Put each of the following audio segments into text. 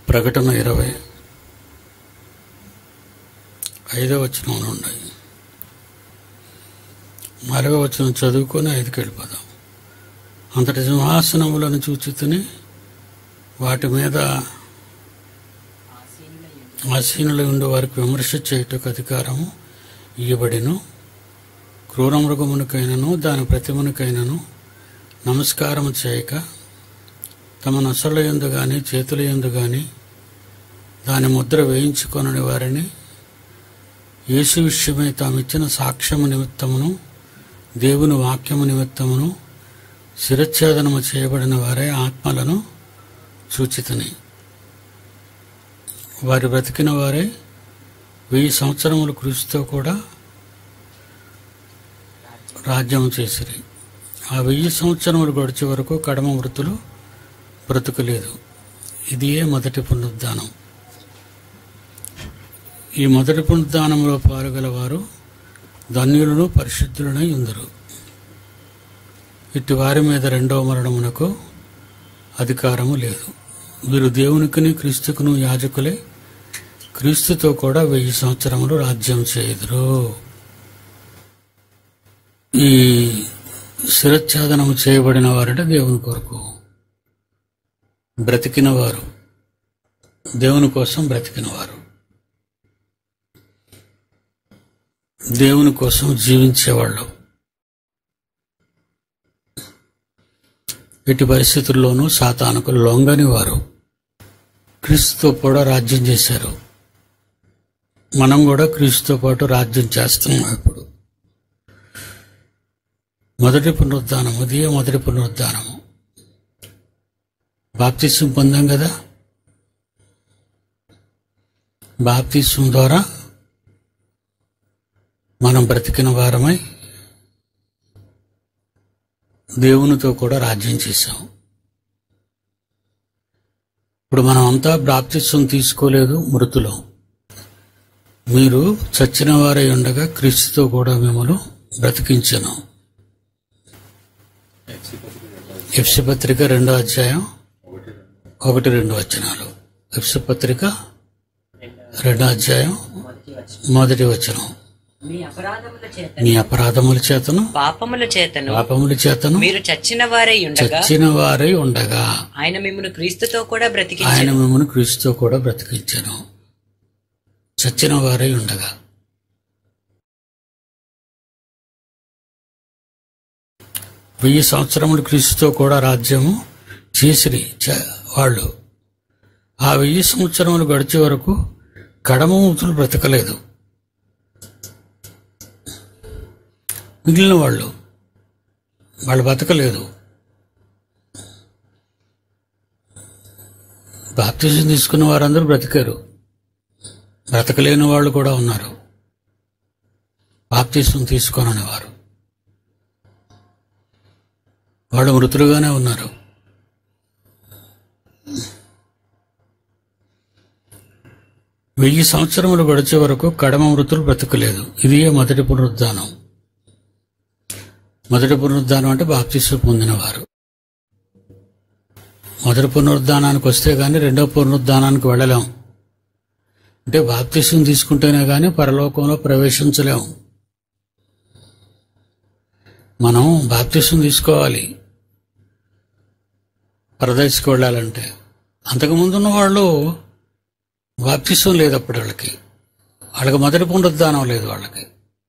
ప్రకటన ఇరవై ఐదో వచనం నుండి నాలుగో వచనం చదువుకొని ఐదుకి వెళ్ళిపోదాం అంతటి సింహాసనములను చూచితిని వాటి మీద ఆసీనులై ఉండే వారికి విమర్శ చేయుటకు అధికారము ఇయ్యబడిను క్రూర మృగమునికైనను దాని ప్రతిమనికైనను నమస్కారము చేయక తమ నొసల ఎందు గాని చేతుల ఎందు గాని దాని ముద్ర వేయించుకొనని వారిని యేసు విషయమై తామిచ్చిన సాక్ష్యము నిమిత్తమును దేవుని వాక్యము నిమిత్తమును శిరచ్ఛేదనము చేయబడిన వారే ఆత్మలను సూచితని వారి బ్రతికిన వారే వెయ్యి సంవత్సరములు కృషితో కూడా రాజ్యం చేసిరి ఆ వెయ్యి సంవత్సరములు గడిచే వరకు కడమ వృత్తులు బ్రతుకులేదు ఇదియే మొదటి పునరుద్ధానం ఈ మొదటి పునరుద్ధానంలో పాల్గల వారు ధన్యులను పరిశుద్ధులనై ఉందరు ఇట్టి వారి మీద రెండవ మరణమునకు అధికారము లేదు వీరు దేవునికిని క్రీస్తుకును యాజకులే క్రీస్తుతో కూడా వెయ్యి సంవత్సరములు రాజ్యం చేయుదురు ఈ శిరచ్ఛేదనము చేయబడిన వారంటే దేవుని కొరకు బ్రతికిన వారు దేవుని కోసం బ్రతికిన వారు దేవుని కోసం జీవించేవాళ్ళు ఎట్టి పరిస్థితుల్లోనూ సాతానుకు లొంగని వారు క్రీస్తుతో కూడా రాజ్యం చేశారు మనం కూడా క్రీస్తుతో పాటు రాజ్యం చేస్తున్నాం ఇప్పుడు మొదటి పునరుద్ధానం ఉదయ మొదటి పునరుద్ధానము బాప్తిస్వం పొందాం కదా బాప్తిస్వం ద్వారా మనం బ్రతికిన వారమై దేవునితో కూడా రాజ్యం చేశాం ఇప్పుడు మనం అంతా బాప్తిస్వం తీసుకోలేదు మృతులం మీరు చచ్చిన వారై ఉండగా క్రీస్తుతో కూడా మిమ్మల్ని బ్రతికించను ఎఫ్సి పత్రిక రెండో అధ్యాయం ఒకటి రెండు వచనాలు ఎఫ్సి పత్రిక రెండో అధ్యాయం మొదటి వచనం మీ అపరాధముల చేత మీ అపరాధముల చేతను పాపముల చేతను పాపముల చేతను మీరు చచ్చిన వారై ఉండగా చచ్చిన వారై ఉండగా ఆయన మిమ్మల్ని క్రీస్తుతో కూడా ఆయన బ్రతికించారు మిమ్మల్ని క్రీస్తుతో కూడా బ్రతికించను చచ్చిన వారై ఉండగా వెయ్యి సంవత్సరములు క్రీస్తుతో కూడా రాజ్యము చేసిరి చ- వాళ్ళు ఆ వెయ్యి సంవత్సరములు గడిచే వరకు కడమూతులు బ్రతకలేదు మిగిలిన వాళ్ళు వాళ్ళు బ్రతకలేదు బాప్తిజం తీసుకున్న వారందరూ బ్రతికారు బ్రతకలేని వాళ్ళు కూడా ఉన్నారు బాప్తిజం తీసుకోనని వారు వాళ్ళు మృతులుగానే ఉన్నారు వెయ్యి సంవత్సరములు గడిచే వరకు కడమ మృతులు బ్రతకలేదు ఇది మొదటి పునరుద్ధానం మొదటి పునరుద్ధానం అంటే బాప్తిస్సు పొందినవారు మొదటి పునరుద్ధానానికి వస్తే గాని రెండో పునరుద్ధానానికి వెళ్ళలేం అంటే బాప్తిస్యం తీసుకుంటేనే గాని పరలోకంలో ప్రవేశించలేం మనం బాప్తిస్యం తీసుకోవాలి పరదేశకు వెళ్ళాలంటే అంతకుముందు ఉన్న వాళ్ళు బాప్తిస్వం లేదు అప్పుడు వాళ్ళకి వాళ్ళకి మొదటి పునరుద్ధానం లేదు వాళ్ళకి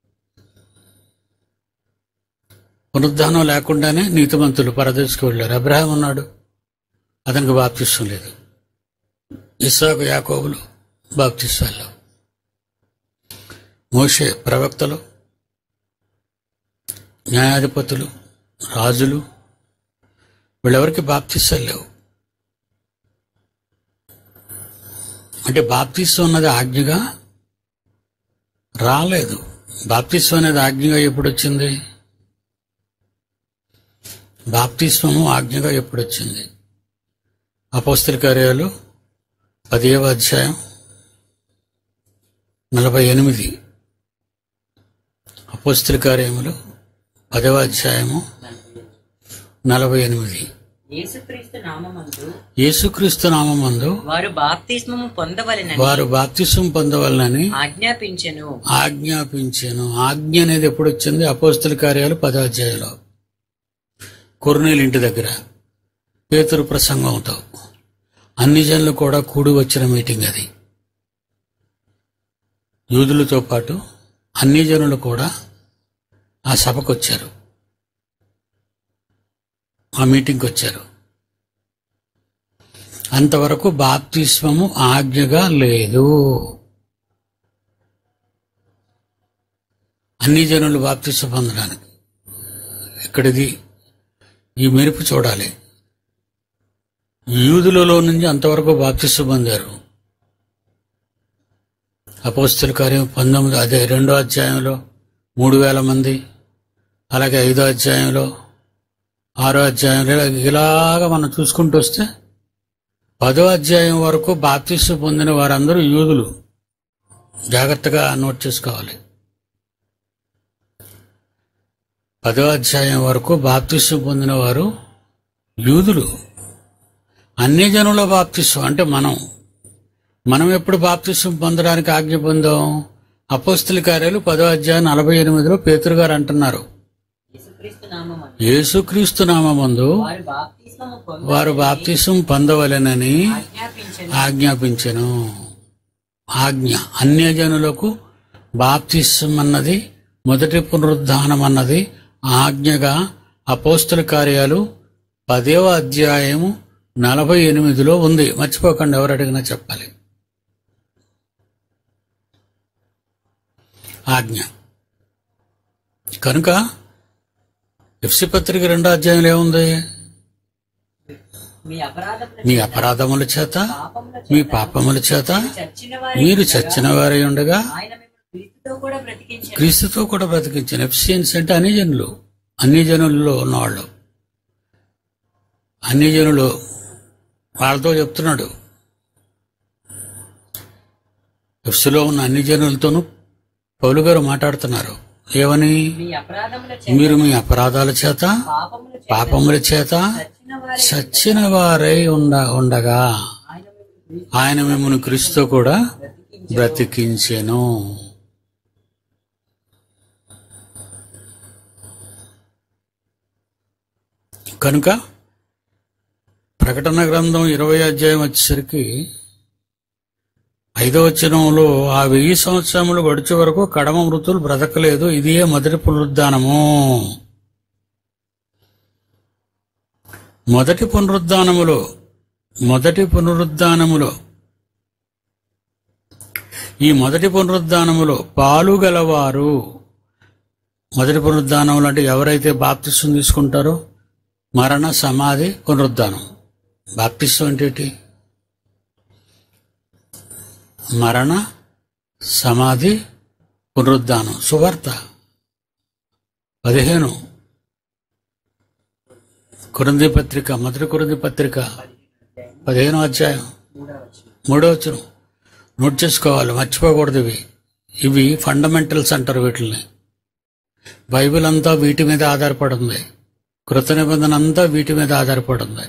పునరుద్ధానం లేకుండానే నీతిమంతులు పరదేశకు వెళ్ళారు అబ్రహాం ఉన్నాడు అతనికి బాప్తిస్వం లేదు ఇస్సాకు యాకోబులు బాప్తిస్వాలు మోషే ప్రవక్తలు న్యాయాధిపతులు రాజులు వీళ్ళెవరికి బాప్తిస్వాలు లేవు అంటే బాప్తిస్వం అన్నది ఆజ్ఞగా రాలేదు బాప్తిస్వం అనేది ఆజ్ఞగా ఎప్పుడు వచ్చింది బాప్తిస్వము ఆజ్ఞగా ఎప్పుడు వచ్చింది అపోస్తల కార్యాలు పదిహేవ అధ్యాయం నలభై ఎనిమిది అపోస్తల కార్యములు పదవ అధ్యాయము నలభై ఎనిమిది యేసుక్రీస్తు నామమందు యేసుక్రీస్తు నామందు వారు బాప్తిస్మము పొందవలెనని వారు బాప్తిసం పొందవలనని ఆజ్ఞాపించెను ఆజ్ఞాపించాను ఆజ్ఞ అనేది ఎప్పుడు వచ్చింది అపోస్తుల కార్యాలు పదాధ్యాయులో కొర్నేలు ఇంటి దగ్గర పేతురు ప్రసంగంతో అన్ని జనులు కూడా కూడి వచ్చిన మీటింగ్ అది యూదులతో పాటు అన్ని జనులు కూడా ఆ సభకు వచ్చారు ఆ మీటింగ్కి వచ్చారు అంతవరకు బాప్తిస్మము ఆజ్ఞగా లేదు అన్ని జనులు బాప్తిస్మ పొందడానికి ఇక్కడిది ఈ మెరుపు చూడాలి యూదులలో నుంచి అంతవరకు బాప్తిస్మ పొందారు అపోస్తుల కార్యం పంతొమ్మిది అదే రెండో అధ్యాయంలో మూడు వేల మంది అలాగే ఐదో అధ్యాయంలో ఆరో అధ్యాయంలో ఇలాగ మనం చూసుకుంటూ వస్తే పదో అధ్యాయం వరకు బాప్తిస్మ పొందిన వారందరూ యూదులు జాగ్రత్తగా నోట్ చేసుకోవాలి పదో అధ్యాయం వరకు బాప్తిస్మ పొందిన వారు యూదులు అన్ని జనుల బాప్తిస్వం అంటే మనం మనం ఎప్పుడు బాప్తిస్వం పొందడానికి ఆజ్ఞ పొందాం అపోస్తుల కార్యాలు పదో అధ్యాయం నలభై ఎనిమిదిలో పేతురు గారు అంటున్నారు యేసుక్రీస్తు నామమందు యేసుక్రీస్తు నామందు వారు బాప్తిస్మము పొంద వారు బాప్తిస్వం పొందవలెనని ఆజ్ఞాపించెను ఆజ్ఞాపించెను ఆజ్ఞ అన్యజనులకు బాప్తిస్వం అన్నది మొదటి పునరుద్ధానం అన్నది ఆజ్ఞగా అపోస్తుల కార్యాలు పదేవ అధ్యాయము నలభై ఎనిమిదిలో ఉంది మర్చిపోకండి ఎవరు అడిగినా చెప్పాలి ఆజ్ఞ కనుక ఎఫ్సి పత్రిక రెండో అధ్యాయంలో ఏముంది మీ అపరాధముల మీ అపరాధముల చేత పాపముల మీ పాపముల చేత చచ్చిన వారి మీరు చచ్చిన వారై ఉండగా ఆయన మిమ్మల్ని క్రీస్తుతో కూడా బ్రతికించెను క్రీస్తుతో కూడా బ్రతికించిన ఎఫ్సియన్స్ అంటే అన్ని జనులు అన్ని జనుల్లో ఉన్నవాళ్ళు అన్ని జనులు వాళ్ళతో చెప్తున్నాడు ఎఫ్సిలో ఉన్న అన్ని జనులతోనూ పౌలు గారు మాట్లాడుతున్నారు ఏమని మీ అపరాధముల చేత మీరు మీ అపరాధాల చేత పాపముల చేత పాపముల చేత చచ్చిన వారి చచ్చిన వారై ఉండ ఉండగా ఆయన మిమ్మల్ని ఆయన మిమ్మల్ని క్రీస్తుతో కూడా బ్రతికించెను కనుక ప్రకటన గ్రంథం ఇరవై అధ్యాయం వచ్చేసరికి ఐదవ వచనంలో ఆ వెయ్యి సంవత్సరములు గడిచే వరకు కడమ మృతులు బ్రతకలేదు ఇదియే మొదటి పునరుద్ధానము మొదటి పునరుద్ధానములో మొదటి పునరుద్ధానములో ఈ మొదటి పునరుద్ధానములో పాలు గలవారు మొదటి పునరుద్ధానములు అంటే ఎవరైతే బాప్తిస్వం తీసుకుంటారో మరణ సమాధి పునరుద్ధానం బాప్తిస్వం అంటే ఏంటి? మరణ సమాధి పునరుద్ధానం సువార్త పదిహేను కురంది పత్రిక మొదటి కురంది పత్రిక పదిహేను అధ్యాయం మూడో వచనం నోట్ చేసుకోవాలి మర్చిపోకూడదు ఇవి ఇవి ఫండమెంటల్స్ అంటారు వీటిని బైబిల్ అంతా వీటి మీద ఆధారపడి ఉంది కృత నిబంధన అంతా వీటి మీద ఆధారపడి ఉంది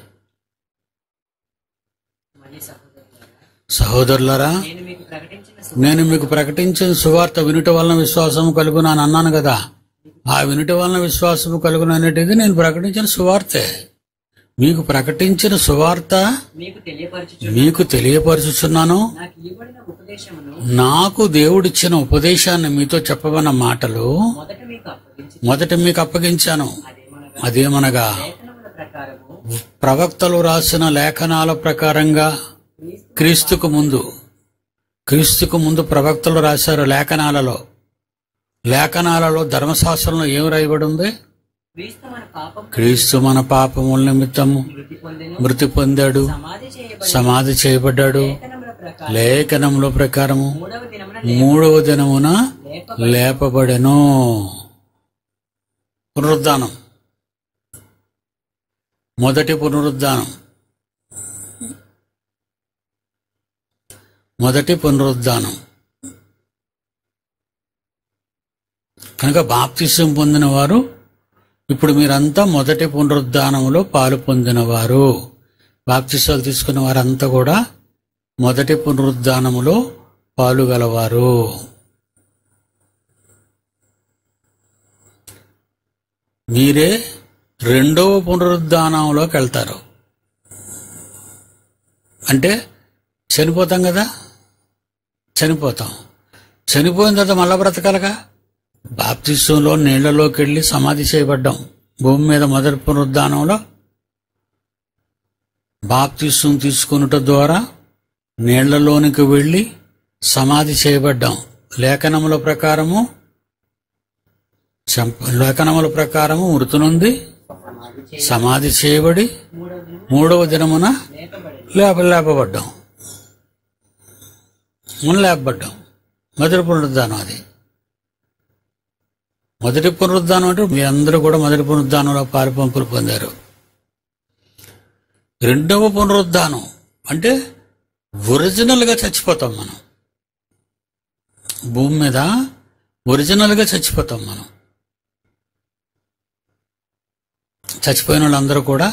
మళ్ళీ సహోదరులారా, సహోదరులరా నేను మీకు ప్రకటించిన నేను మీకు ప్రకటించిన సువార్త వినుట వలన విశ్వాసము కలుగునాను అన్నాను కదా ఆ వినుట వలన విశ్వాసము కలుగును అనేటిది నేను ప్రకటించిన సువార్తే మీకు ప్రకటించిన సువార్త మీకు తెలియపరచుచు మీకు తెలియపరుచుచున్నాను నాకు ఇవ్వబడిన ఉపదేశమును నాకు దేవుడిచ్చిన ఉపదేశాన్ని మీతో చెప్పమన్న మాటలు మొదట మీకు అప్పగించి మొదట మీకు అప్పగించాను అదేమనగా అదేమనగా లేఖనముల ప్రకారము ప్రవక్తలు రాసిన లేఖనాల ప్రకారంగా క్రీస్తుకు ముందు క్రీస్తుకు ముందు ప్రవక్తలు రాశారు లేఖనాలలో లేఖనాలలో ధర్మశాస్త్రంలో ఏం రాయబడి ఉంది క్రీస్తు మన పాపం క్రీస్తు మన పాపముల నిమిత్తము మృతి పొందెను మృతి పొందాడు సమాధి చేయబడి సమాధి చేయబడ్డాడు లేఖనముల ప్రకారం లేఖనముల ప్రకారము మూడవ దినమున మూడవ దినమున లేప లేపబడెను పునరుద్ధానం మొదటి పునరుద్ధానం మొదటి పునరుద్ధానం కనుక బాప్తిసం పొందిన వారు ఇప్పుడు మీరంతా మొదటి పునరుద్ధానములో పాలు పొందినవారు బాప్తిసాలు తీసుకున్న వారంతా కూడా మొదటి పునరుద్ధానములో పాలు గలవారు మీరే రెండవ పునరుద్ధానంలోకి వెళ్తారు అంటే చనిపోతాం కదా చనిపోతాం చనిపోయిన తర్వాత మళ్ళా బ్రతకాలగా బాప్తిస్వంలో నీళ్లలోకి వెళ్ళి సమాధి చేయబడ్డాం భూమి మీద మొదటి పునరుద్ధానంలో బాప్తిస్వం తీసుకునుట ద్వారా నీళ్లలోనికి వెళ్ళి సమాధి చేయబడ్డాం లేఖనముల ప్రకారము చంప లేఖనముల ప్రకారము మృతునుంది సమాధి చేయబడి మూడవ దినం మూడవ దినమున లేపబడి లేప లేపబడ్డాం మనం లేపబడ్డాం మొదటి పునరుద్ధానం అది మొదటి పునరుద్ధానం అంటే మీ అందరూ కూడా మొదటి పునరుద్ధానంలో పాలుపంపులు పొందారు రెండవ పునరుద్ధానం అంటే ఒరిజినల్గా చచ్చిపోతాం మనం భూమి మీద ఒరిజినల్గా చచ్చిపోతాం మనం చచ్చిపోయిన వాళ్ళందరూ కూడా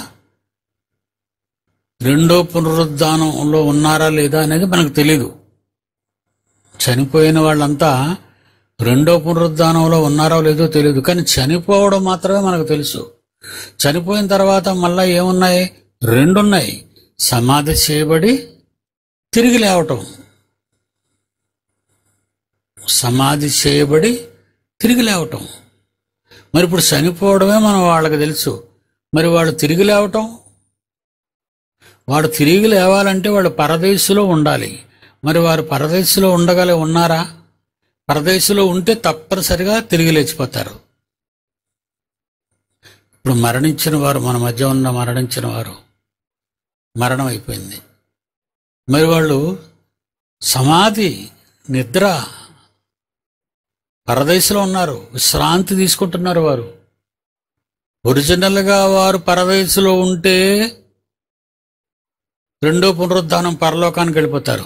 రెండో పునరుద్ధానంలో ఉన్నారా లేదా అనేది మనకు తెలీదు చనిపోయిన వాళ్ళంతా రెండో పునరుద్ధానంలో ఉన్నారో లేదో తెలియదు కానీ చనిపోవడం మాత్రమే మనకు తెలుసు చనిపోయిన తర్వాత మళ్ళా ఏమున్నాయి రెండున్నాయి సమాధి చేయబడి తిరిగి లేవటం సమాధి చేయబడి తిరిగి లేవటం మరి ఇప్పుడు చనిపోవడమే మనం వాళ్ళకి తెలుసు మరి వాళ్ళు తిరిగి లేవటం వాడు తిరిగి లేవాలంటే వాడు పరదేశులో ఉండాలి మరి వారు పరదేశులో ఉండగల ఉన్నారా పరదేశులో ఉంటే తప్పనిసరిగా తిరిగి లేచిపోతారు ఇప్పుడు మరణించిన వారు మన మధ్య ఉన్న మరణించిన వారు మరణం అయిపోయింది మరి వాళ్ళు సమాధి నిద్ర పరదేశంలో ఉన్నారు విశ్రాంతి తీసుకుంటున్నారు వారు ఒరిజినల్గా వారు పరదేశంలో ఉంటే రెండో పునరుద్ధానం పరలోకానికి వెళ్ళిపోతారు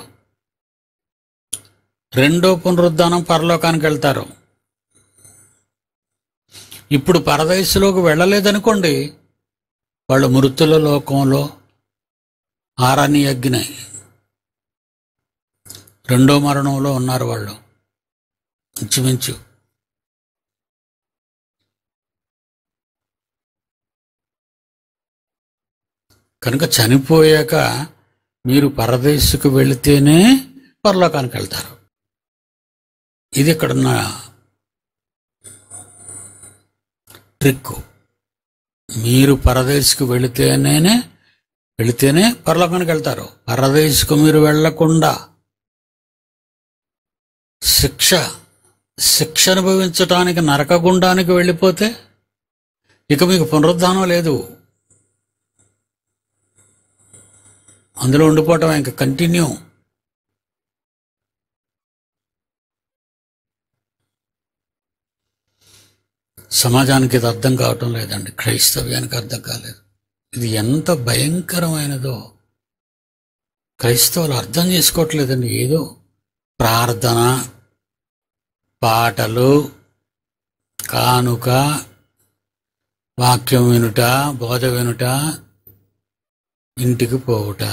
రెండో పునరుద్ధానం పరలోకానికి వెళ్తారు ఇప్పుడు పరదేశంలోకి వెళ్ళలేదనుకోండి వాళ్ళు మృతుల లోకంలో ఆరాని అగ్ని రెండో మరణంలో ఉన్నారు వాళ్ళు ఇంచుమించు కనుక చనిపోయాక మీరు పరదేశకు వెళితేనే పరలోకానికి వెళ్తారు ఇది ఇక్కడున్న ట్రిక్ మీరు పరదేశకు వెళితేనే వెళితేనే పరలోకానికి వెళ్తారు పరదేశకు మీరు వెళ్లకుండా శిక్ష శిక్ష అనుభవించటానికి నరకగుండానికి వెళ్ళిపోతే ఇక మీకు పునరుద్ధానం లేదు అందులో ఉండిపోవటం ఇంకా కంటిన్యూ సమాజానికి ఇది అర్థం కావటం లేదండి క్రైస్తవ్యానికి అర్థం కాలేదు ఇది ఎంత భయంకరమైనదో క్రైస్తవులు అర్థం చేసుకోవట్లేదండి ఏదో ప్రార్థన పాటలు కానుక వాక్యం వినుట బోధ వినుట ఇంటికి పోవుట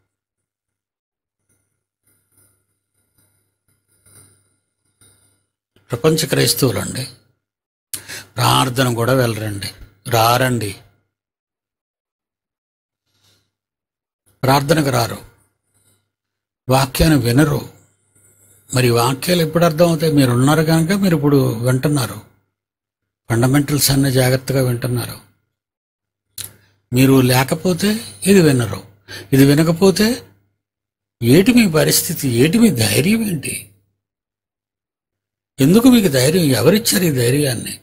ప్రపంచ క్రైస్తవులండి ప్రార్థన కూడా వెళ్ళరండి రారండి ప్రార్థనకు రారు వాక్యాన్ని వినరు మరి వాక్యాలు ఎప్పుడు అర్థమవుతాయి మీరు ఉన్నారు కనుక మీరు ఇప్పుడు వింటున్నారు ఫండమెంటల్స్ అన్ని జాగ్రత్తగా వింటున్నారు మీరు లేకపోతే ఇది వినరు ఇది వినకపోతే ఏటి మీ పరిస్థితి ఏటి మీ ధైర్యం ఏంటి ఎందుకు మీకు ధైర్యం ఎవరిచ్చారు ఈ ధైర్యాన్ని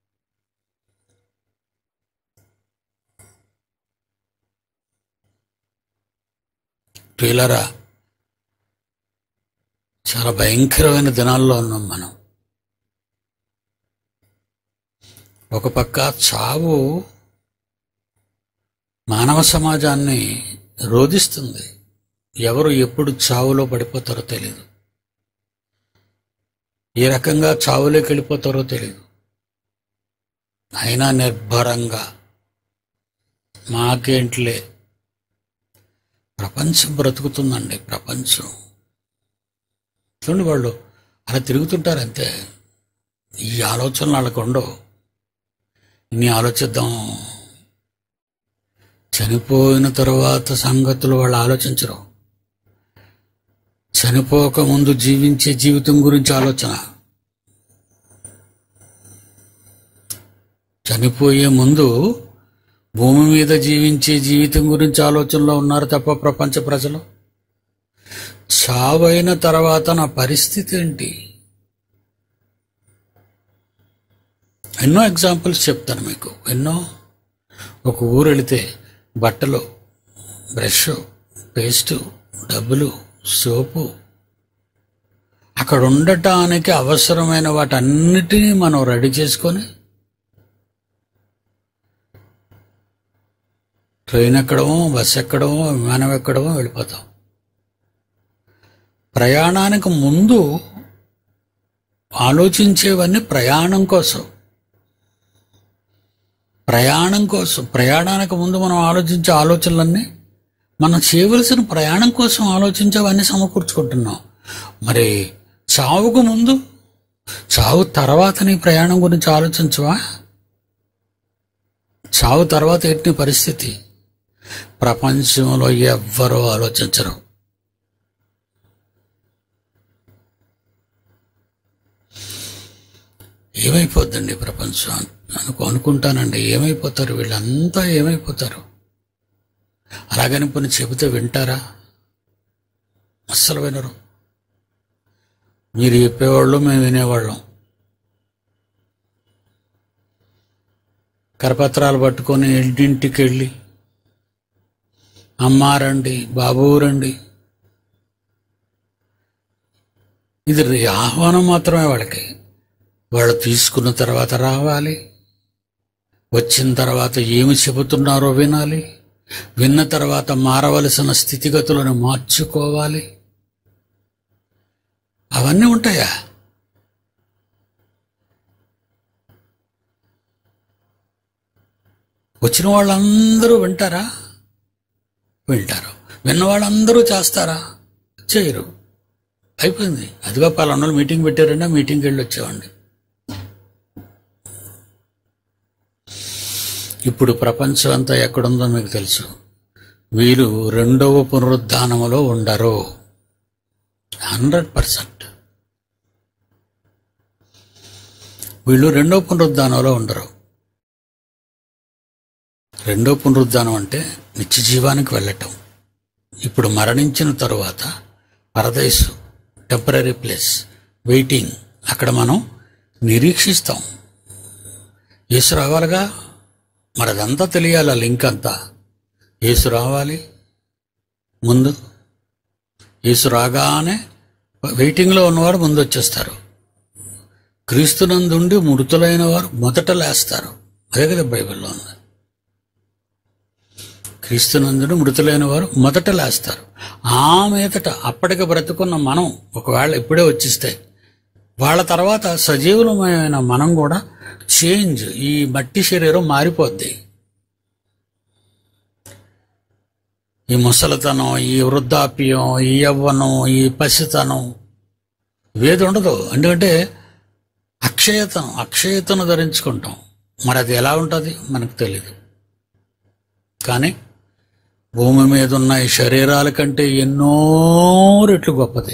ప్రియులరా చాలా భయంకరమైన దినాల్లో ఉన్నాం మనం ఒక పక్క చావు మానవ సమాజాన్ని రోధిస్తుంది ఎవరు ఎప్పుడు చావులో పడిపోతారో తెలియదు ఏ రకంగా చావులోకి వెళ్ళిపోతారో తెలియదు అయినా నిర్భరంగా మాకేంట్లే ప్రపంచం బ్రతుకుతుందండి ప్రపంచం చూడండి వాళ్ళు అలా తిరుగుతుంటారు అంతే ఈ ఆలోచనలు వాళ్ళకు ఉండవు ఇన్ని ఆలోచిద్దాం చనిపోయిన తరువాత సంగతులు వాళ్ళు ఆలోచించరు చనిపోక ముందు జీవించే జీవితం గురించి ఆలోచన చనిపోయే ముందు భూమి మీద జీవించే జీవితం గురించి ఆలోచనలో ఉన్నారు తప్ప ప్రపంచ ప్రజలు చావైన తర్వాత నా పరిస్థితి ఏంటి ఎన్నో ఎగ్జాంపుల్స్ చెప్తాను మీకు ఎన్నో ఒక ఊరు వెళితే బట్టలు బ్రష్ పేస్టు డబ్బులు సోపు అక్కడ ఉండటానికి అవసరమైన వాటన్నిటినీ మనం రెడీ చేసుకొని ట్రైన్ ఎక్కడమో బస్ ఎక్కడమో విమానం ఎక్కడమో వెళ్ళిపోతాం ప్రయాణానికి ముందు ఆలోచించేవన్నీ ప్రయాణం కోసం ప్రయాణం కోసం ప్రయాణానికి ముందు మనం ఆలోచించే ఆలోచనలన్నీ మనం చేయవలసిన ప్రయాణం కోసం ఆలోచించేవన్నీ సమకూర్చుకుంటున్నాం మరి చావుకు ముందు చావు తర్వాత నీ ప్రయాణం గురించి ఆలోచించవా చావు తర్వాత ఏంటి పరిస్థితి ప్రపంచంలో ఎవ్వరూ ఆలోచించరు ఏమైపోద్దండి ప్రపంచం అనుకో అనుకుంటానండి ఏమైపోతారు వీళ్ళంతా ఏమైపోతారు అలాగని పని చెబితే వింటారా అస్సలు వినరు మీరు చెప్పేవాళ్ళు మేము వినేవాళ్ళం కరపత్రాలు పట్టుకొని ఇంటింటికి వెళ్ళి అమ్మా రండి బాబు రండి ఇది రి- ఆహ్వానం మాత్రమే వాళ్ళకి వాళ్ళు తీసుకున్న తర్వాత రావాలి వచ్చిన తర్వాత ఏమి చెబుతున్నారో వినాలి విన్న తర్వాత మారవలసిన స్థితిగతులను మార్చుకోవాలి అవన్నీ ఉంటాయా వచ్చిన వాళ్ళందరూ వింటారా వింటారు విన్న వాళ్ళందరూ చేస్తారా చేయరు అయిపోయింది అదిగా పలానా మీటింగ్ పెట్టారంటే ఆ మీటింగ్కి వెళ్ళి వచ్చేవాడిని ఇప్పుడు ప్రపంచం అంతా ఎక్కడుందో మీకు తెలుసు వీరు రెండవ పునరుద్ధానములో ఉండరు హండ్రెడ్ పర్సెంట్ వీళ్ళు రెండవ పునరుద్ధానంలో ఉండరు రెండో పునరుద్ధానం అంటే నిత్య జీవానికి వెళ్ళటం ఇప్పుడు మరణించిన తరువాత పరదేశు టెంపరీ ప్లేస్ వెయిటింగ్ అక్కడ మనం నిరీక్షిస్తాం యేసు రావాలిగా మరి అదంతా తెలియాలి ఆ లింక్ అంతా యేసు రావాలి ముందు యేసు రాగానే వెయిటింగ్లో ఉన్నవారు ముందు వచ్చేస్తారు క్రీస్తునందుండి మృతులైన వారు మొదట లేస్తారు అదే కదా బైబిల్లో ఉంది క్రీస్తునందుడు మృతులైన వారు మొదట లేస్తారు ఆ మీదట అప్పటికి బ్రతుకున్న మనం ఒకవేళ ఇప్పుడే వచ్చిస్తే వాళ్ళ తర్వాత సజీవులమైన మనం కూడా చేంజ్ ఈ మట్టి శరీరం మారిపోద్ది ఈ ముసలితనం ఈ వృద్ధాప్యం ఈ యవ్వనం ఈ పసితనం వేది ఉండదు ఎందుకంటే అక్షయతనం అక్షయతను ధరించుకుంటాం మరి అది ఎలా ఉంటుంది మనకు తెలియదు కానీ భూమి మీద ఉన్న ఈ శరీరాల కంటే ఎన్నో రెట్లు గొప్పది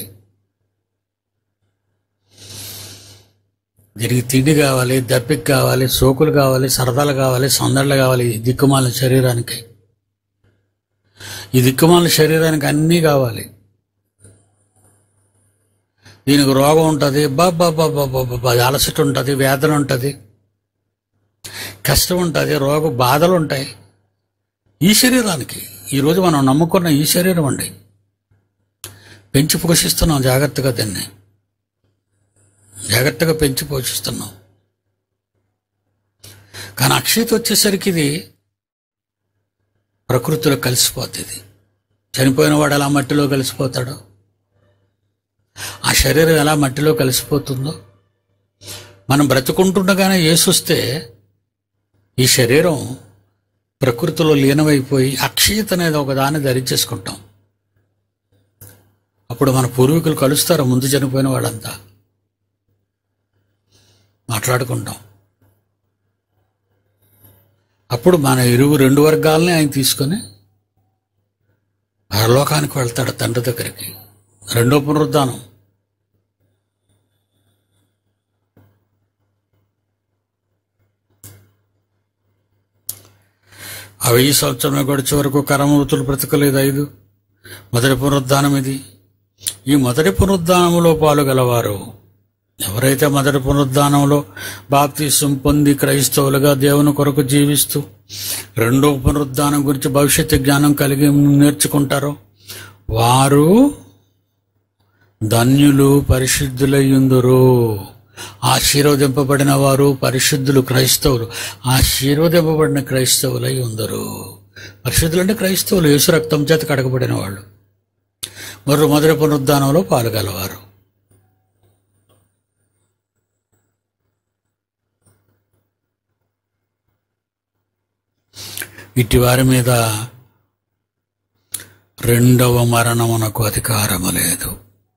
దీనికి తిండి కావాలి దప్పిక కావాలి సోకులు కావాలి సరదాలు కావాలి సందళ్ళు కావాలి ఈ దిక్కుమాల శరీరానికి ఈ దిక్కుమాల శరీరానికి అన్నీ కావాలి దీనికి రోగం ఉంటుంది బాబా బాబా బాబా అలసట ఉంటుంది వేదన ఉంటుంది కష్టం ఉంటుంది రోగ బాధలు ఉంటాయి ఈ శరీరానికి ఈరోజు మనం నమ్ముకున్న ఈ శరీరం అండి పెంచి పోషిస్తున్నాం జాగ్రత్తగా దీన్ని జాగ్రత్తగా పెంచి పోషిస్తున్నాం కానీ అక్షయత వచ్చేసరికి ఇది ప్రకృతిలో కలిసిపోతుంది చనిపోయిన వాడు ఎలా మట్టిలో కలిసిపోతాడో ఆ శరీరం ఎలా మట్టిలో కలిసిపోతుందో మనం బ్రతుకుంటుండగానే ఏసొస్తే ఈ శరీరం ప్రకృతిలో లీనమైపోయి అక్షయత అనేది ఒక దాన్ని ధరించేసుకుంటాం అప్పుడు మన పూర్వీకులు కలుస్తారు ముందు చనిపోయిన వాళ్ళంతా మాట్లాడుకుంటాం అప్పుడు మన ఇరువు రెండు వర్గాలని ఆయన తీసుకొని పరలోకానికి వెళ్తాడు తండ్రి దగ్గరికి రెండో పునరుద్ధానం ఆ వెయ్యి సంవత్సరమే గడిచే వరకు కరమూతులు బ్రతకలేదు ఐదు మొదటి పునరుద్ధానం ఇది ఈ మొదటి పునరుద్ధానములో పాలుగలవారు ఎవరైతే మొదటి పునరుద్ధానంలో బాప్తీసం పొంది క్రైస్తవులుగా దేవుని కొరకు జీవిస్తూ రెండో పునరుద్ధానం గురించి భవిష్యత్తు జ్ఞానం కలిగి నేర్చుకుంటారో వారు ధన్యులు పరిశుద్ధులయ్యుందురు ఆశీర్వదింపబడిన వారు పరిశుద్ధులు క్రైస్తవులు ఆశీర్వదింపబడిన క్రైస్తవులై ఉందరు పరిశుద్ధులు అంటే క్రైస్తవులు యేసు రక్తం చేత కడగబడిన వాళ్ళు మరో మొదటి పునరుద్ధానంలో పాల్గలవారు ఇట్టి వారి మీద రెండవ మరణమునకు అధికారము లేదు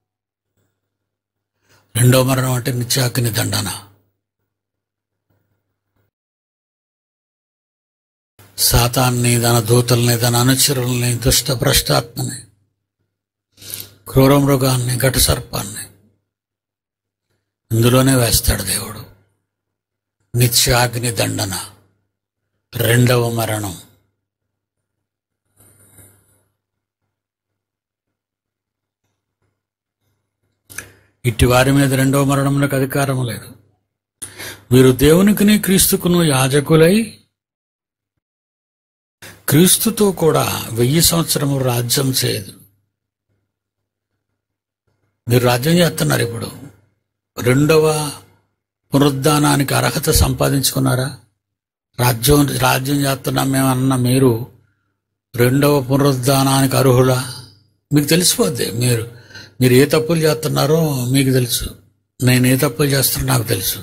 రెండవ మరణం అంటే నిత్యాగ్ని దండన సాతాన్ని తన దూతల్ని తన అనుచరుల్ని దుష్ట భ్రష్టాత్మని క్రూర మృగాన్ని ఘట సర్పాన్ని ఇందులోనే వేస్తాడు దేవుడు నిత్యాగ్ని దండన రెండవ మరణం ఇట్టి వారి మీద రెండవ మరణములకు అధికారం లేదు వీరు దేవునికిని క్రీస్తుకును యాజకులై క్రీస్తుతో కూడా వెయ్యి సంవత్సరము రాజ్యం చేయదు మీరు రాజ్యం చేస్తున్నారు ఇప్పుడు రెండవ పునరుద్ధానానికి అర్హత సంపాదించుకున్నారా రాజ్యం రాజ్యం చేస్తున్నాం మేమన్న మీరు రెండవ పునరుద్ధానానికి అర్హులా మీకు తెలిసిపోద్ది మీరు మీరు ఏ తప్పులు చేస్తున్నారో మీకు తెలుసు నేను ఏ తప్పులు చేస్తున్నా నాకు తెలుసు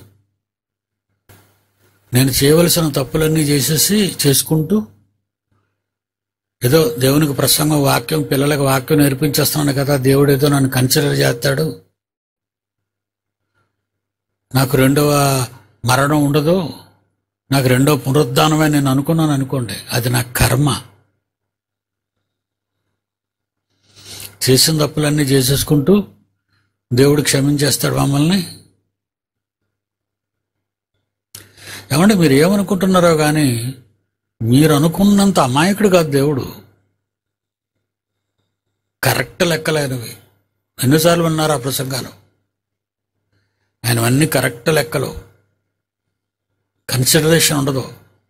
నేను చేయవలసిన తప్పులన్నీ చేసేసి చేసుకుంటూ ఏదో దేవునికి ప్రసంగం వాక్యం పిల్లలకు వాక్యం నేర్పించేస్తున్నాను కదా దేవుడు ఏదో నన్ను కన్సిడర్ చేస్తాడు నాకు రెండవ మరణం ఉండదు నాకు రెండవ పునరుద్ధానమే నేను అనుకున్నాను అనుకోండి అది నా కర్మ చేసిన తప్పులన్నీ చేసేసుకుంటూ దేవుడు క్షమించేస్తాడు మమ్మల్ని ఏమంటే మీరు ఏమనుకుంటున్నారో కానీ మీరు అనుకున్నంత అమాయకుడు కాదు దేవుడు కరెక్ట్ లెక్కలేనివి ఎన్నిసార్లు విన్నారు ఆ ప్రసంగాలు ఆయన అన్ని కరెక్ట్ లెక్కలు కన్సిడరేషన్ ఉండదు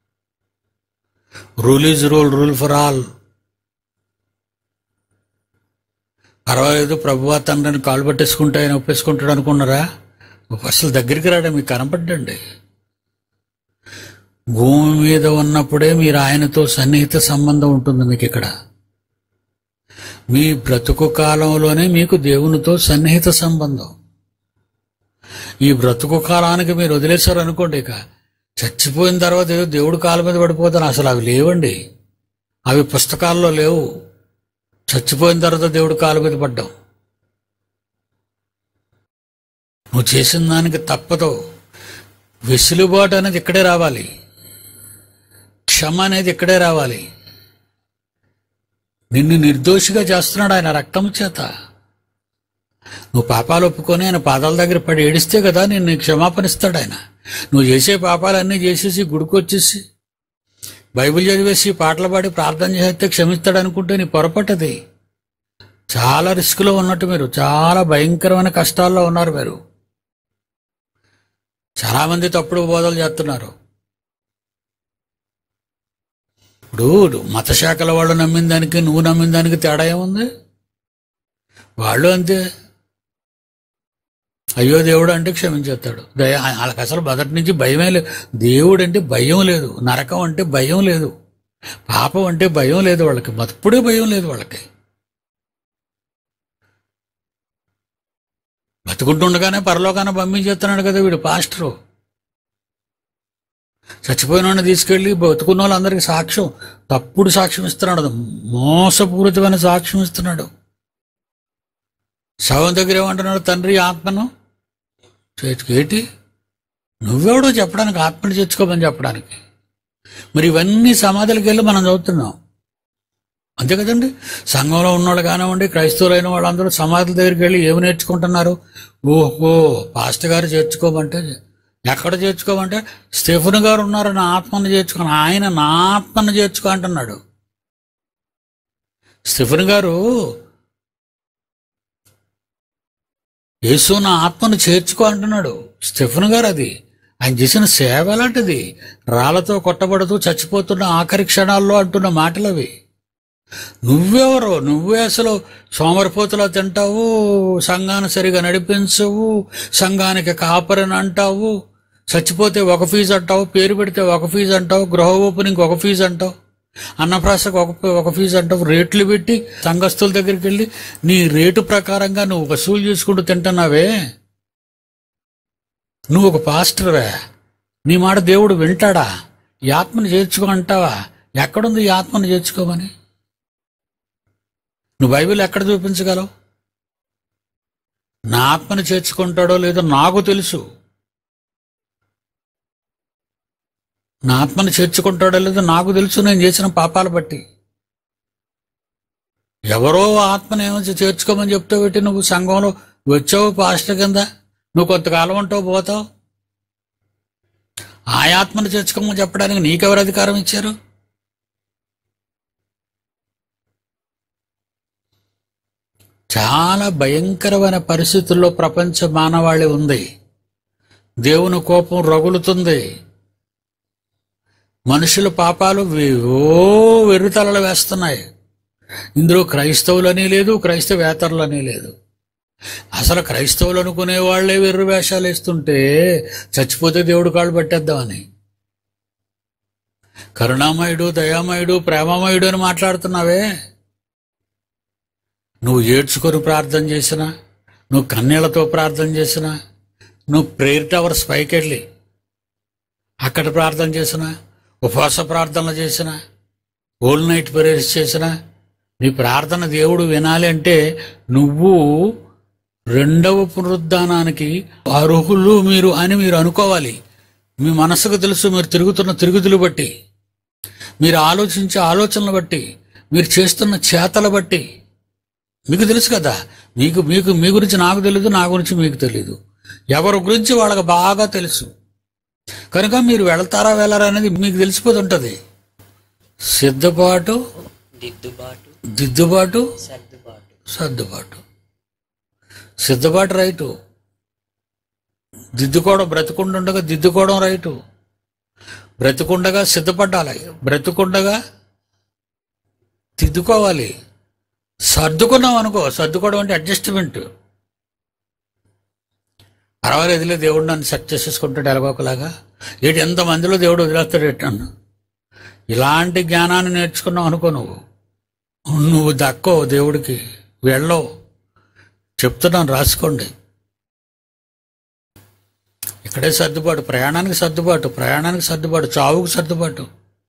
rule is rule rule for all పర్వాలేదు ప్రభువా తండ్రిని కాలు పట్టేసుకుంటే ఆయన ఒప్పేసుకుంటాడు అనుకున్నారా అసలు దగ్గరికి రావడం మీకు కనపడ్డండి భూమి మీద ఉన్నప్పుడే మీరు ఆయనతో సన్నిహిత సంబంధం ఉంటుంది మీకు ఇక్కడ మీ బ్రతుకు కాలంలోనే మీకు దేవునితో సన్నిహిత సంబంధం ఈ బ్రతుకు కాలానికి మీరు వదిలేశారు అనుకోండి ఇక చచ్చిపోయిన తర్వాత ఏదో దేవుడు కాళ్ళ మీద పడిపోతాను అసలు అవి లేవండి అవి పుస్తకాల్లో లేవు చచ్చిపోయిన తర్వాత దేవుడు కాళ్ళ మీద పడ్డావు నువ్వు చేసిన దానికి తప్పదు వెసులుబాటు అనేది ఇక్కడే రావాలి క్షమ అనేది ఇక్కడే రావాలి నిన్ను నిర్దోషిగా చేస్తున్నాడు ఆయన రక్తం చేత నువ్వు పాపాలు ఒప్పుకొని ఆయన పాదాల దగ్గర పడి ఏడిస్తే కదా నిన్ను క్షమాపణ ఇస్తాడు ఆయన నువ్వు చేసే పాపాలన్నీ చేసేసి గుడికొచ్చేసి బైబిల్ చదివేసి పాటలు పాడి ప్రార్థన చేస్తే క్షమిస్తాడు అనుకుంటే నీ పొరపట్టది చాలా రిస్క్లో ఉన్నట్టు మీరు చాలా భయంకరమైన కష్టాల్లో ఉన్నారు మీరు చాలా మంది తప్పుడు బోధలు చేస్తున్నారు ఇప్పుడు మత శాఖల వాళ్ళు నమ్మిన దానికి నువ్వు నమ్మిన దానికి తేడా ఏముంది వాళ్ళు అంతే అయ్యో దేవుడు అంటే క్షమించేస్తాడు దయ వాళ్ళకి అసలు మొదటి నుంచి భయమే లేదు దేవుడు అంటే భయం లేదు నరకం అంటే భయం లేదు పాపం అంటే భయం లేదు వాళ్ళకి మతప్పుడే భయం లేదు వాళ్ళకి బతుకుంటుండగానే పరలోకాన పంపించేస్తున్నాడు కదా వీడు పాస్టరు చచ్చిపోయిన వాడిని తీసుకెళ్లి బతుకున్న వాళ్ళందరికీ సాక్ష్యం తప్పుడు సాక్ష్యం ఇస్తున్నాడు మోసపూరితమైన సాక్ష్యం ఇస్తున్నాడు శవం దగ్గర ఏమంటున్నాడు తండ్రి ఆత్మను చేర్చుకో ఏంటి నువ్వెవడో చెప్పడానికి ఆత్మను చేర్చుకోమని చెప్పడానికి మరి ఇవన్నీ సమాధులకు వెళ్ళి మనం చదువుతున్నాం అంతే కదండి సంఘంలో ఉన్నవాళ్ళు కానివ్వండి క్రైస్తవులైన వాళ్ళందరూ సమాధుల దగ్గరికి వెళ్ళి ఏమి నేర్చుకుంటున్నారు ఓహో పాస్టర్ గారు చేర్చుకోమంటే ఎక్కడ చేర్చుకోమంటే స్టెఫెన్ గారు ఉన్నారు నా ఆత్మను చేర్చుకొని ఆయన నా ఆత్మను చేర్చుకో అంటున్నాడు స్టెఫెన్ గారు యేసు నా ఆత్మను చేర్చుకో అంటున్నాడు స్టెఫెన్ గారు అది ఆయన చేసిన సేవ ఎలాంటిది రాళ్లతో కొట్టబడుతూ చచ్చిపోతున్న ఆఖరి క్షణాల్లో అంటున్న మాటలు అవి నువ్వెవరు నువ్వే అసలు సోమరిపోతులా తింటావు సంఘాన్ని సరిగా నడిపించవు సంఘానికి కాపరని అంటావు చచ్చిపోతే ఒక ఫీజు అంటావు పేరు పెడితే ఒక ఫీజు అంటావు గృహ ఓపెనింగ్ ఒక ఫీజు అంటావు అన్నప్రాసకు ఒక ఒక ఫీజు అంటావు రేట్లు పెట్టి సంఘస్థుల దగ్గరికి వెళ్ళి నీ రేటు ప్రకారంగా నువ్వు వసూలు చేసుకుంటూ తింటున్నావే నువ్వు ఒక పాస్టర్వే నీ మాట దేవుడు వింటాడా ఈ ఆత్మను చేర్చుకో అంటావా ఎక్కడుంది ఈ ఆత్మను చేర్చుకోమని నువ్వు బైబిల్ ఎక్కడ చూపించగలవు నా ఆత్మను చేర్చుకుంటాడో లేదో నాకు తెలుసు నా ఆత్మను చేర్చుకుంటాడో లేదో నాకు తెలుసు నేను చేసిన పాపాలు బట్టి ఎవరో ఆత్మను ఏమో చేర్చుకోమని చెప్తే పెట్టి నువ్వు సంఘంలో వచ్చావు పాస్టర్ కింద నువ్వు కొంతకాలం ఉంటావు పోతావు ఆ ఆత్మను చేర్చుకోమని చెప్పడానికి నీకెవరు అధికారం ఇచ్చారు చాలా భయంకరమైన పరిస్థితుల్లో ప్రపంచ మానవాళి ఉంది దేవుని కోపం రగులుతుంది మనుషుల పాపాలు వి- ఓ వెర్రితలలు వేస్తున్నాయి ఇందులో క్రైస్తవులని లేదు క్రైస్తవేతరులని లేదు అసలు క్రైస్తవులు అనుకునే వాళ్లే వెర్రి వేషాలు వేస్తుంటే చచ్చిపోతే దేవుడు కాళ్ళు పట్టేద్దామని కరుణామయుడు దయామయుడు ప్రేమమయుడు అని మాట్లాడుతున్నావే నువ్వు ఏడ్చుకొని ప్రార్థన చేసినా నువ్వు కన్నీళ్లతో ప్రార్థన చేసినా నువ్వు ప్రేయర్ టవర్స్ పైకి వెళ్ళి అక్కడ ప్రార్థన చేసినా ఉపవాస ప్రార్థనలు చేసినా ఓల్ నైట్ ప్రేయర్స్ చేసినా నీ ప్రార్థన దేవుడు వినాలి అంటే నువ్వు రెండవ పునరుద్ధానానికి అర్హులు మీరు అని మీరు అనుకోవాలి మీ మనసుకు తెలుసు మీరు తిరుగుతున్న తిరుగుతులు బట్టి మీరు ఆలోచించే ఆలోచనలు బట్టి మీరు చేస్తున్న చేతల బట్టి మీకు తెలుసు కదా మీకు మీకు మీ గురించి నాకు తెలియదు నా గురించి మీకు తెలియదు ఎవరి గురించి వాళ్ళకి బాగా తెలుసు కనుక మీరు వెళ్తారా వెళ్ళరా అనేది మీకు తెలిసిపోతుంటది సిద్ధపాటు దిద్దుబాటు దిద్దుబాటు సర్దుబాటు సర్దుబాటు సిద్ధపాటు రైటు దిద్దుకోవడం బ్రతికుండగా దిద్దుకోవడం రైటు బ్రతికుండగా సిద్ధపడాలి బ్రతికుండగా దిద్దుకోవాలి సర్దుకున్నాం అనుకో సర్దుకోవడం అంటే అడ్జస్ట్మెంట్ పర్వాలేదులే దేవుడు నన్ను సెట్ చేసేసుకుంటాడు ఎలాగోకలాగా ఏంటి ఎంతమందిలో దేవుడు వదిలేస్తాడు ఎట్టన్ను ఇలాంటి జ్ఞానాన్ని నేర్చుకున్నావు అనుకో నువ్వు నువ్వు దక్కో దేవుడికి వెళ్ళవు చెప్తున్నాను రాసుకోండి ఇక్కడే సర్దుబాటు ప్రయాణానికి సర్దుబాటు ప్రయాణానికి సర్దుబాటు చావుకు సర్దుబాటు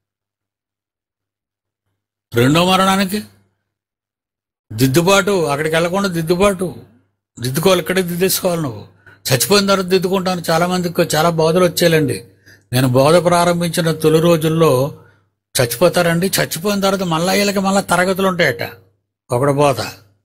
రెండో మరణానికి దిద్దుబాటు అక్కడికి వెళ్ళకుండా దిద్దుబాటు దిద్దుకోవాలి ఇక్కడే దిద్దేసుకోవాలి నువ్వు చచ్చిపోయిన తర్వాత దిద్దుకుంటాను చాలా మందికి చాలా బోధలు వచ్చేయాలండి నేను బోధ ప్రారంభించిన తొలి రోజుల్లో చచ్చిపోతారండి చచ్చిపోయిన తర్వాత మళ్ళా వీళ్ళకి మళ్ళా తరగతులు ఉంటాయట ఒకడు బోధ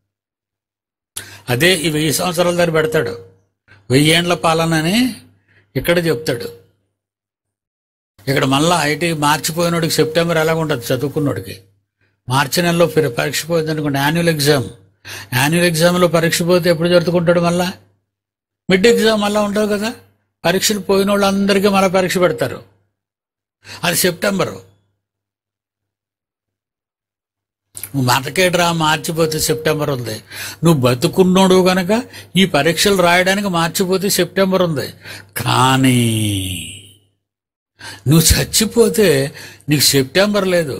అదే ఈ వెయ్యి సంవత్సరాల దగ్గర పెడతాడు వెయ్యేండ్ల పాలన అని ఇక్కడ చెప్తాడు ఇక్కడ మళ్ళా ఐటీ మార్చిపోయినోడికి సెప్టెంబర్ ఎలాగ ఉంటుంది చదువుకున్నోడికి మార్చి నెలలో పరి- పరీక్ష పోయింది అనుకోండి యాన్యువల్ ఎగ్జామ్ యాన్యువల్ ఎగ్జామ్లో పరీక్ష పోతే ఎప్పుడు జరుపుకుంటాడు మళ్ళా మిడ్ ఎగ్జామ్ మళ్ళా ఉండదు కదా పరీక్షలు పోయిన వాళ్ళందరికీ మళ్ళీ పరీక్ష పెడతారు అది సెప్టెంబరు నువ్వు మనకేట్రా మార్చిపోతే సెప్టెంబర్ ఉంది నువ్వు బతుకున్నోడు గనక ఈ పరీక్షలు రాయడానికి మార్చిపోతే సెప్టెంబర్ ఉంది కానీ నువ్వు చచ్చిపోతే నీకు సెప్టెంబర్ లేదు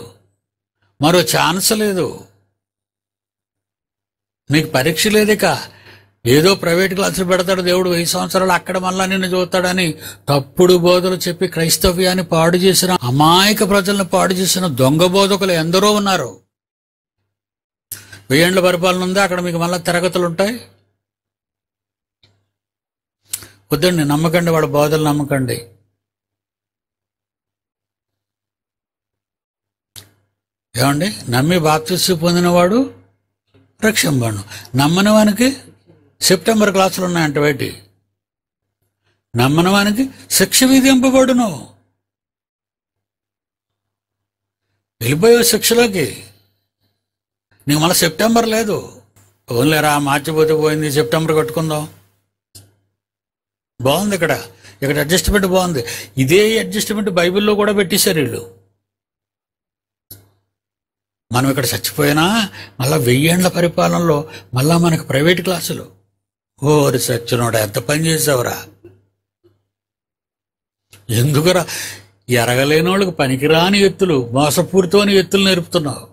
మరో ఛాన్స్ లేదు నీకు పరీక్ష లేదిక ఏదో ప్రైవేట్ క్లాసులు పెడతాడు దేవుడు వెయ్యి సంవత్సరాలు అక్కడ మళ్ళా నిన్ను చూస్తాడని తప్పుడు బోధలు చెప్పి క్రైస్తవ్యాన్ని పాడు చేసిన అమాయక ప్రజలను పాడు చేసిన దొంగ బోధకులు ఎందరో ఉన్నారు వెయ్యేండ్ల పరిపాలన ఉంది అక్కడ మీకు మళ్ళా తరగతులు ఉంటాయి వద్దండి నమ్మకండి వాడు బోధలు నమ్మకండి ఏమండి నమ్మి బాప్తిస్సు పొందినవాడు రక్షంబడు నమ్మని వానికి సెప్టెంబర్ క్లాసులు ఉన్నాయంట బయటి నమ్మని వానికి శిక్ష విధింపబడును వెళ్ళిపోయావు శిక్షలోకి నీకు మళ్ళీ సెప్టెంబర్ లేదు ఓన్లేరా మార్చిపోతే పోయింది సెప్టెంబర్ కట్టుకుందాం బాగుంది ఇక్కడ ఇక్కడ అడ్జస్ట్మెంట్ బాగుంది ఇదే అడ్జస్ట్మెంట్ బైబిల్లో కూడా పెట్టేశారు వీళ్ళు మనం ఇక్కడ చచ్చిపోయినా మళ్ళా వెయ్యేండ్ల పరిపాలనలో మళ్ళా మనకు ప్రైవేట్ క్లాసులు ఓరి సచ్చినోడా ఎంత పని చేసావురా ఎందుకురా ఎరగలేని వాళ్ళకి పనికిరాని ఎత్తులు మోసపూరితోని ఎత్తులు నేర్పుతున్నావు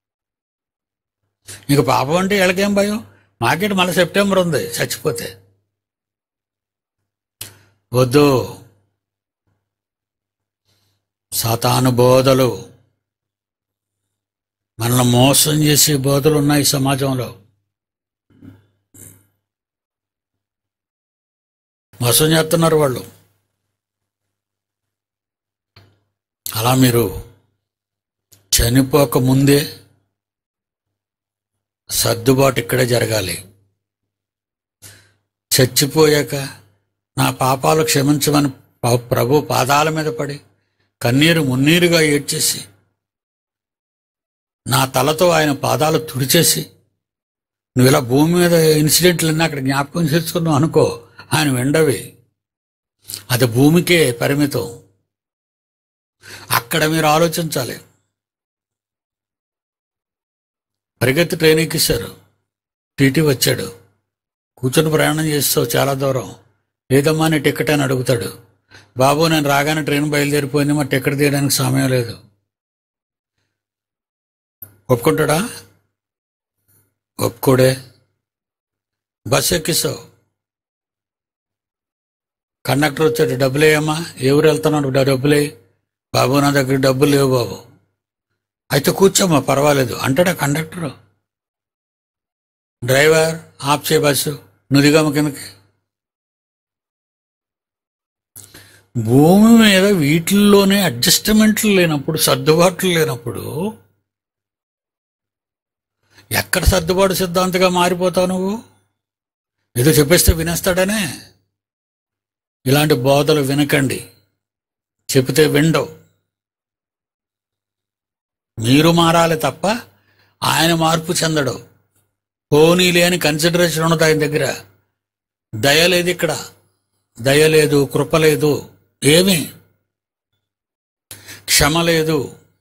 ఇంక పాపం అంటే వీళ్ళకేం భయం మాకేంటి మళ్ళీ సెప్టెంబర్ ఉంది చచ్చిపోతే వద్దు సాతాను బోధలు మనల్ని మోసం చేసే బోధలు ఉన్నాయి సమాజంలో మోసం చేస్తున్నారు వాళ్ళు అలా మీరు చనిపోక ముందే సర్దుబాటు ఇక్కడే జరగాలి చచ్చిపోయాక నా పాపాలు క్షమించమని ప- ప్రభు పాదాల మీద పడి కన్నీరు మున్నీరుగా ఏడ్చేసి నా తలతో ఆయన పాదాలు తుడిచేసి నువ్వు ఇలా భూమి మీద ఇన్సిడెంట్లన్నీ అక్కడ జ్ఞాపకం చేసుకున్నావు అనుకో ఆయన వెండవి అది భూమికే పరిమితం అక్కడ మీరు ఆలోచించాలి పరిగెత్తి ట్రైన్ ఎక్కిస్తారు టీటీ వచ్చాడు కూర్చొని ప్రయాణం చేస్తావు చాలా దూరం ఏదమ్మా నీ టికెట్ అని అడుగుతాడు బాబు నేను రాగానే ట్రైన్ బయలుదేరిపోయింది మా టికెట్ తీయడానికి సమయం లేదు ఒప్పుకుంటాడా ఒప్పుకోడే బస్సు ఎక్కిస్తావు కండక్టర్ వచ్చాడు డబ్బులు వేయమ్మా ఎవరు వెళ్తున్నాడు "డా- డబ్బులు వేయి బాబు నా దగ్గర డబ్బులు లేవు బాబు అయితే కూర్చోమ్మా పర్వాలేదు అంటాడా కండక్టర్ డ్రైవర్ ఆఫ్ చేయ బస్సు నుదిగమ్మ కిందకి భూమి మీద వీటిల్లోనే అడ్జస్ట్మెంట్లు లేనప్పుడు సర్దుబాట్లు లేనప్పుడు ఎక్కడ సర్దుబాటు సిద్ధాంతగా మారిపోతావు నువ్వు ఏదో చెప్పేస్తే వినేస్తాడనే ఇలాంటి బోధలు వినకండి చెబితే విండవు మీరు మారాలి తప్ప ఆయన మార్పు చెందడు పోనీ లేని కన్సిడరేషన్ ఉండదు ఆయన దగ్గర దయ లేదు ఇక్కడ దయ లేదు కృప లేదు ఏమి క్షమ లేదు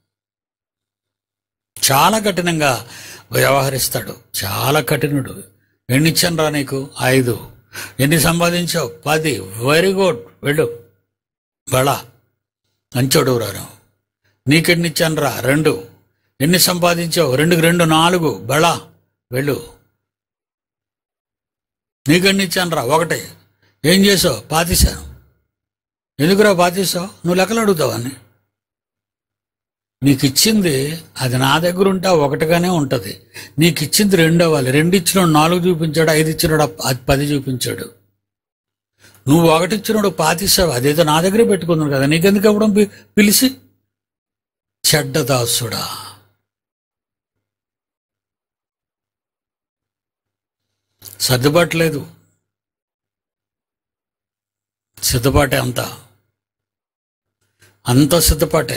చాలా కఠినంగా వ్యవహరిస్తాడు చాలా కఠినుడు ఎన్ని ఇచ్చాను రా నీకు ఐదు ఎన్ని సంపాదించావు పది వెరీ గుడ్ వెళ్ళు బళ మంచోడు రాను నీకెన్ని ఇచ్చాను రా రెండు ఎన్ని సంపాదించావు రెండుకి రెండు నాలుగు బళ వెళ్ళు నీకెన్ని ఇచ్చాను రా ఒకటి ఏం చేసావు పాతేశాను ఎందుకురా పాతేసావు నువ్వు లెక్కలు అడుగుతావని నీకు ఇచ్చింది అది నా దగ్గర ఉంటే ఆ ఒకటిగానే ఉంటుంది నీకు ఇచ్చింది రెండు అవ్వాలి రెండు ఇచ్చినోడు నాలుగు చూపించాడు ఐదు ఇచ్చినోడు అది పది చూపించాడు నువ్వు ఒకటి ఇచ్చినోడు పాతిస్తావు అదేదో నా దగ్గరే పెట్టుకున్నాను కదా నీకెందుకు ఇవ్వడం పి- పిలిచి చెడ్డదాసుడా సర్దుబాటు లేదు సిద్ధపాటే అంతా అంత సిద్ధపాటే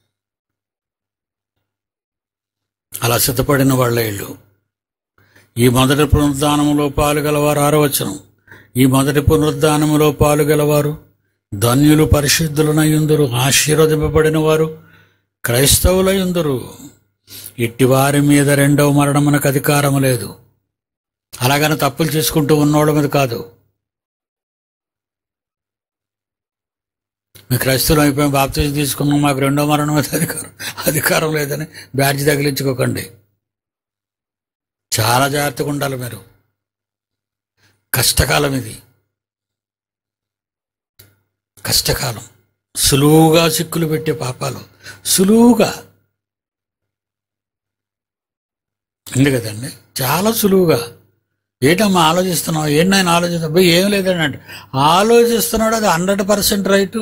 అలా సిద్ధపడిన వాళ్ళ ఇళ్ళు ఈ మొదటి పునరుద్ధానములో పాలుగలవారు ఆరవచనం ఈ మొదటి పునరుద్ధానములో పాలుగలవారు ధన్యులు పరిశుద్ధులనయుందురు ఆశీర్వదింపబడిన వారు క్రైస్తవులయుందురు ఇట్టి వారి మీద రెండవ మరణమునకు అధికారము లేదు అలాగని తప్పులు చేసుకుంటూ ఉన్నోళ్ళ మీద కాదు మీ క్రైస్తవులు అయిపోయి బాప్తీసం తీసుకున్నాం మాకు రెండో మరణం మీద అధికారం అధికారం లేదని బ్యాడ్జ్ తగిలించుకోకండి చాలా జాగ్రత్తగా ఉండాలి మీరు కష్టకాలం ఇది కష్టకాలం సులువుగా చిక్కులు పెట్టే పాపాలు సులువుగా ఉంది కదండి చాలా సులువుగా ఏంటమ్మా ఆలోచిస్తున్నావు ఏంటి నేను ఆలోచిస్తున్నా అబ్బాయి ఏం లేదండి అంటే ఆలోచిస్తున్నాడు అది హండ్రెడ్ పర్సెంట్ రైట్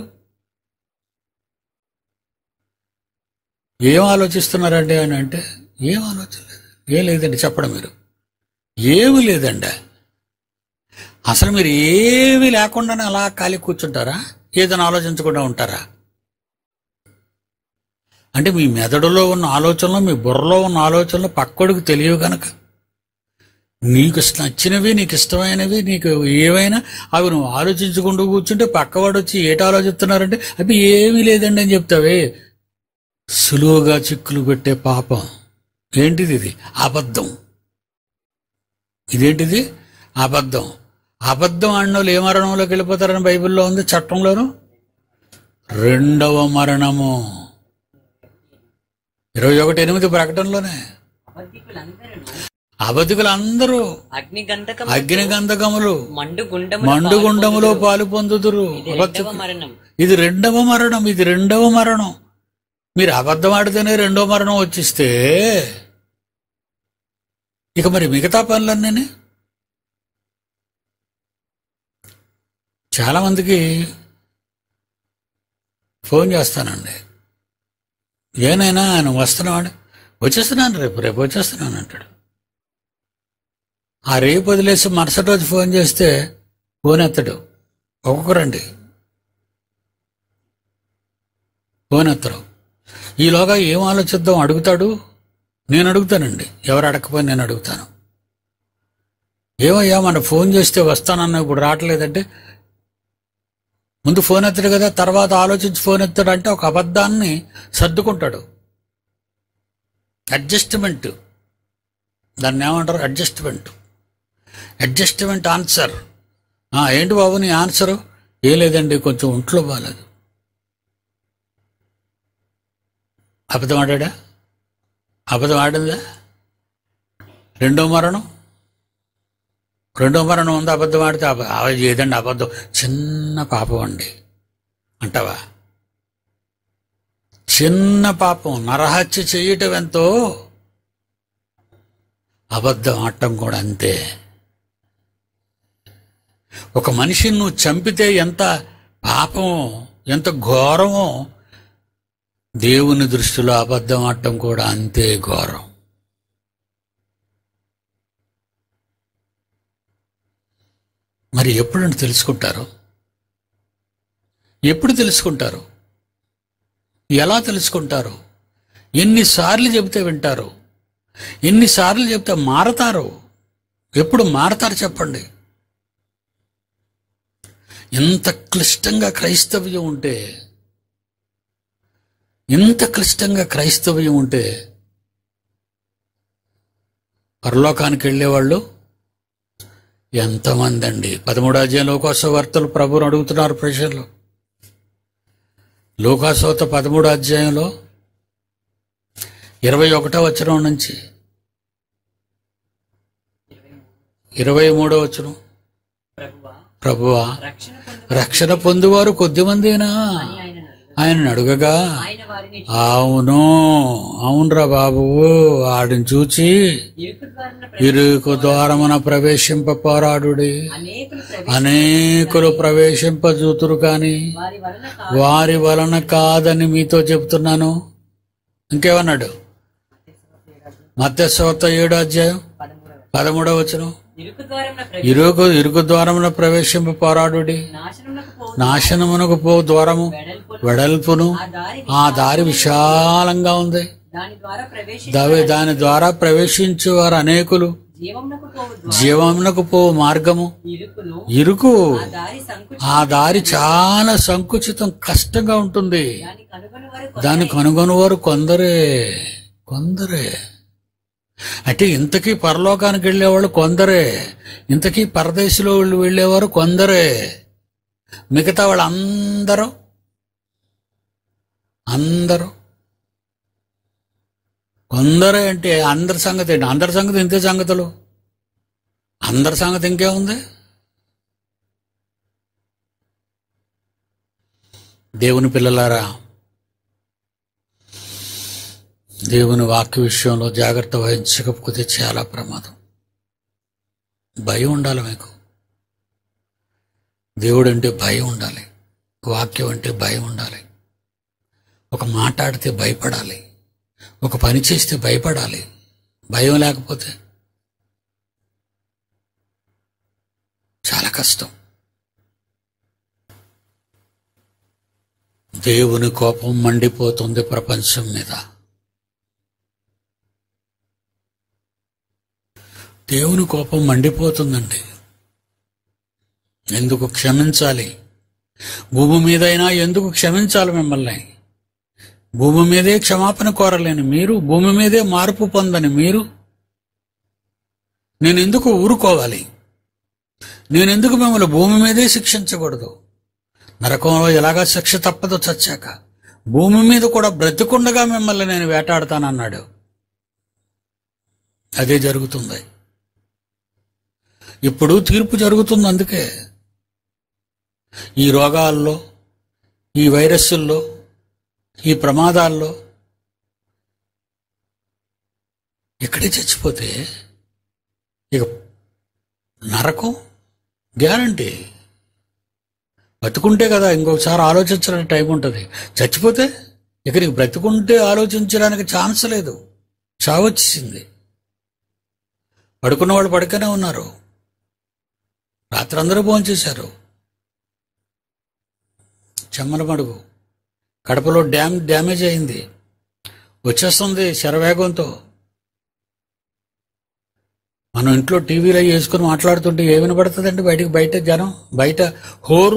ఏం ఆలోచిస్తున్నారండి అని అంటే ఏం ఆలోచన లేదు ఏం లేదండి చెప్పడం మీరు ఏమి లేదండి అసలు మీరు ఏమీ లేకుండానే అలా ఖాళీ కూర్చుంటారా ఏదైనా ఆలోచించకుండా ఉంటారా అంటే మీ మెదడులో ఉన్న ఆలోచనలు మీ బుర్రలో ఉన్న ఆలోచనలు పక్కడికి తెలియవు కనుక నీకు ఇష్ట- నచ్చినవి నీకు ఇష్టమైనవి నీకు ఏవైనా అవి నువ్వు ఆలోచించుకుంటూ కూర్చుంటే పక్కవాడు వచ్చి ఏట ఆలోచిస్తున్నారంటే అవి ఏమీ లేదండి అని చెప్తావే సులువుగా చిక్కులు పెట్టే పాపం ఏంటిది ఇది అబద్ధం ఇదేంటిది అబద్ధం అబద్ధం ఆడినోళ్ళు ఏ మరణంలోకి వెళ్ళిపోతారని బైబిల్లో ఉంది చట్టంలోను రెండవ మరణము ఇరవై ఒకటి ఎనిమిది ప్రకటనలోనే అబద్ధికులందరూ అబద్ధికులందరూ అగ్ని గంధకం అగ్ని గంధకములు మండు గుండము మండుగుండములో పాలు పొందుదురు రెండవ అబద్ధి- మరణం ఇది రెండవ మరణం ఇది రెండవ మరణం మీరు అబద్ధం ఆడితేనే రెండో మరణం వచ్చిస్తే ఇక మరి మిగతా పనులన్నీ చాలా మందికి ఫోన్ చేస్తానండి ఏనైనా ఆయన వస్తున్నాడు వచ్చేస్తున్నాను రేపు రేపు వచ్చేస్తున్నాను అంటాడు ఆ రేపు వదిలేసి మరుసటి రోజు ఫోన్ చేస్తే ఫోన్ ఎత్తడు ఒక్కొక్కరండి ఫోన్ ఎత్తరు ఈలోగా ఏం ఆలోచిద్దాం అడుగుతాడు నేను అడుగుతానండి ఎవరు అడగకపోయి నేను అడుగుతాను ఏమయ్యా మన ఫోన్ చేస్తే వస్తానన్న ఇప్పుడు రావట్లేదంటే ముందు ఫోన్ ఎత్తాడు కదా తర్వాత ఆలోచించి ఫోన్ ఎత్తాడు అంటే ఒక అబద్ధాన్ని సర్దుకుంటాడు అడ్జస్ట్మెంట్ దాన్ని ఏమంటారు అడ్జస్ట్మెంట్ అడ్జస్ట్మెంట్ ఆన్సర్ ఆ, ఏంటి బాబు నీ ఆన్సరు ఏం లేదండి కొంచెం ఒంట్లో బాగాలేదు అబద్ధం ఆడాడా అబద్ధం ఆడిందా రెండో మరణం రెండో మరణం ఉంది అబద్ధం ఆడితే అబ- ఆ, ఏదండి అబద్ధం చిన్న పాపం అండి అంటావా చిన్న పాపం నరహత్య చేయటం ఎంతో అబద్ధం ఆడటం కూడా అంతే ఒక మనిషిని నువ్వు చంపితే ఎంత పాపమో ఎంత ఘోరమో దేవుని దృష్టిలో అబద్ధం ఆడటం కూడా అంతే ఘోరం మరి ఎప్పుడంటే తెలుసుకుంటారు ఎప్పుడు తెలుసుకుంటారు ఎలా తెలుసుకుంటారు ఎన్నిసార్లు చెబితే వింటారు ఎన్నిసార్లు చెప్తే మారతారు ఎప్పుడు మారతారు చెప్పండి ఎంత క్లిష్టంగా క్రైస్తవ్యం ఉంటే ఇంత క్లిష్టంగా క్రైస్తవ్యం ఉంటే పరలోకానికి వెళ్ళేవాళ్ళు ఎంతమంది అండి పదమూడు అధ్యాయం లోకాసో వార్తలు ప్రభువుని అడుగుతున్నారు ప్రజలు లోకాసోత పదమూడు అధ్యాయంలో ఇరవై ఒకటో వచనం నుంచి ఇరవై మూడో వచనం ప్రభువా ప్రభువా రక్షణ పొందు రక్షణ పొందువారు కొద్దిమందేనా అని ఆయన ఆయన అడుగగా ఆయన వారిని అవును అవునరా బాబు ఆడిని చూచి ఇరుకు ద్వారమున ఇరుకు ద్వారమున ప్రవేశింప పోరాడుడి అనేకులు అనేకులు ప్రవేశింపజూతురు కాని వారి వలన కా- వారి వలన కాదని మీతో చెప్తున్నాను ఇంకేమన్నాడు మత్స్యవత ఏడో అధ్యాయం పదమూడవ పదమూడవ వచనం ఇరుకు ద్వారమున ఇరుకు ఇరుకు ద్వారమున ప్రవేశింప పోరాడుడి నాశనమునకు పో నాశనమునకు పో ద్వారము వెడల్పు వెడల్పును ఆ దారి ఆ దారి విశాలంగా ఉంది దాని ద్వారా ప్రవేశించి దావి దాని ద్వారా ప్రవేశించు వారు అనేకులు జీవమునకు పోవు ద్వారం జీవమునకు పో మార్గము ఇరుకును ఇరుకు ఆ దారి సంకుచి ఆ దారి చాలా సంకుచితం కష్టంగా ఉంటుంది దాని కనుగొని వరకు దాన్ని కనుగొనివారు కొందరే కొందరే అంటే ఇంతకీ పరలోకానికి వెళ్ళేవాళ్ళు కొందరే ఇంతకీ పరదేశంలో వాళ్ళు వెళ్ళేవారు కొందరే మిగతా వాళ్ళు అందరూ అందరూ కొందరే అంటే అందరి సంగతి ఏంటి అందరి సంగతి ఇంతే సంగతులు అందరి సంగతి ఇంకేముంది దేవుని పిల్లలారా దేవుని వాక్య విషయంలో జాగ్రత్త వహించకపోతే చాలా ప్రమాదం భయం ఉండాలి మీకు దేవుడు అంటే భయం ఉండాలి వాక్యం అంటే భయం ఉండాలి ఒక మాట్లాడితే భయపడాలి ఒక పని చేస్తే భయపడాలి భయం లేకపోతే చాలా కష్టం దేవుని కోపం మండిపోతుంది ప్రపంచం మీద దేవుని కోపం మండిపోతుందండి ఎందుకు క్షమించాలి భూమి మీదైనా ఎందుకు క్షమించాలి మిమ్మల్ని భూమి మీదే క్షమాపణ కోరలేని మీరు భూమి మీదే మార్పు పొందని మీరు నేను ఎందుకు ఊరుకోవాలి నేనెందుకు మిమ్మల్ని భూమి మీదే శిక్షించకూడదు నరకంలో ఎలాగా శిక్ష తప్పదో చచ్చాక భూమి మీద కూడా బ్రతికుండగా మిమ్మల్ని నేను వేటాడతానన్నాడు అదే జరుగుతుంది ఇప్పుడు తీర్పు జరుగుతుంది అందుకే ఈ రోగాల్లో ఈ వైరస్సుల్లో ఈ ప్రమాదాల్లో ఇక్కడే చచ్చిపోతే ఇక నరకం గ్యారంటీ బతుకుంటే కదా ఇంకొకసారి ఆలోచించడానికి టైం ఉంటుంది చచ్చిపోతే ఇక్కడికి బ్రతుకుంటే ఆలోచించడానికి ఛాన్స్ లేదు చావచ్చింది పడుకున్న వాళ్ళు పడుకనే ఉన్నారు రాత్రి అందరూ భోంచేశారు చెమ్మల మడుగు కడపలో డ్యామ్ డ్యామేజ్ అయింది వచ్చేస్తుంది శరవేగంతో మనం ఇంట్లో టీవీలో వేసుకుని మాట్లాడుతుంటే ఏ వినపడుతుందండి బయటికి బయట జనం బయట హోరు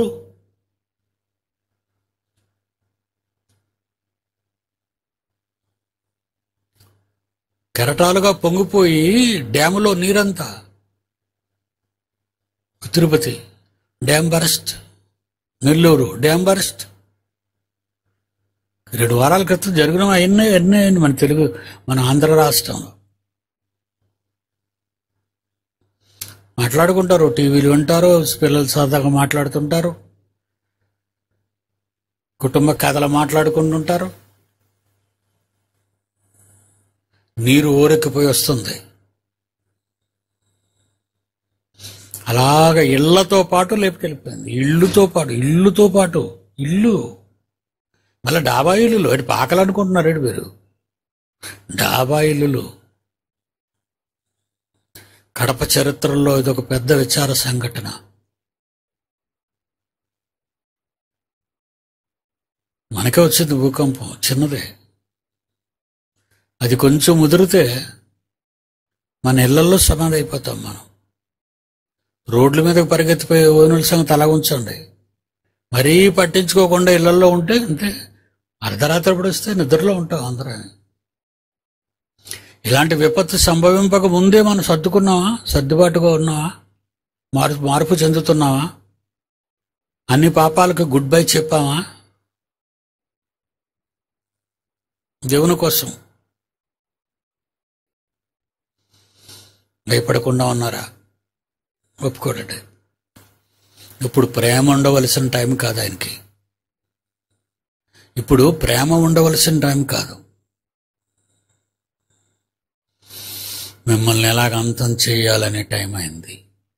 కెరటాలుగా పొంగిపోయి డ్యాములో నీరంతా Tirupati dam burst Nellore dam burst రెండు వారాల క్రితం జరిగిన ఎన్నో ఎన్నో అయింది మన తెలుగు మన ఆంధ్ర రాష్ట్రంలో మాట్లాడుకుంటారు టీవీలు వింటారు పిల్లలు సరదాగా మాట్లాడుతుంటారు కుటుంబ కథలు మాట్లాడుకుంటుంటారు నీరు ఊరెక్కిపోయి వస్తుంది అలాగ ఇళ్లతో పాటు లేపుకెళ్ళిపోయింది ఇల్లుతో పాటు ఇల్లుతో పాటు ఇల్లు మళ్ళీ డాబా ఇల్లులు అటు పాకలు అనుకుంటున్నారు అటు మీరు డాబా ఇల్లులు కడప చరిత్రలో ఇదొక పెద్ద విచార సంఘటన మనకే వచ్చింది భూకంపం చిన్నదే అది కొంచెం ముదిరితే మన ఇళ్లలో సమాధి అయిపోతాం మనం రోడ్ల మీదకి పరిగెత్తిపోయే ఓనుల సంగతి అలా ఉంచండి మరీ పట్టించుకోకుండా ఇళ్లలో ఉంటే అంతే అర్ధరాత్రి ఇప్పుడు వస్తే నిద్రలో ఉంటాం అందరం ఇలాంటి విపత్తు సంభవింపక ముందే మనం సర్దుకున్నావా సర్దుబాటుగా ఉన్నావా మార్పు మార్పు చెందుతున్నావా అన్ని పాపాలకు గుడ్ బై చెప్పావా దేవుని కోసం భయపడకుండా ఉన్నారా ఒప్పుకోడండి ఇప్పుడు ప్రేమ ఉండవలసిన టైం కాదు ఆయనకి ఇప్పుడు ప్రేమ ఉండవలసిన టైం కాదు మిమ్మల్ని ఎలాగ అంతం చేయాలనే టైం అయింది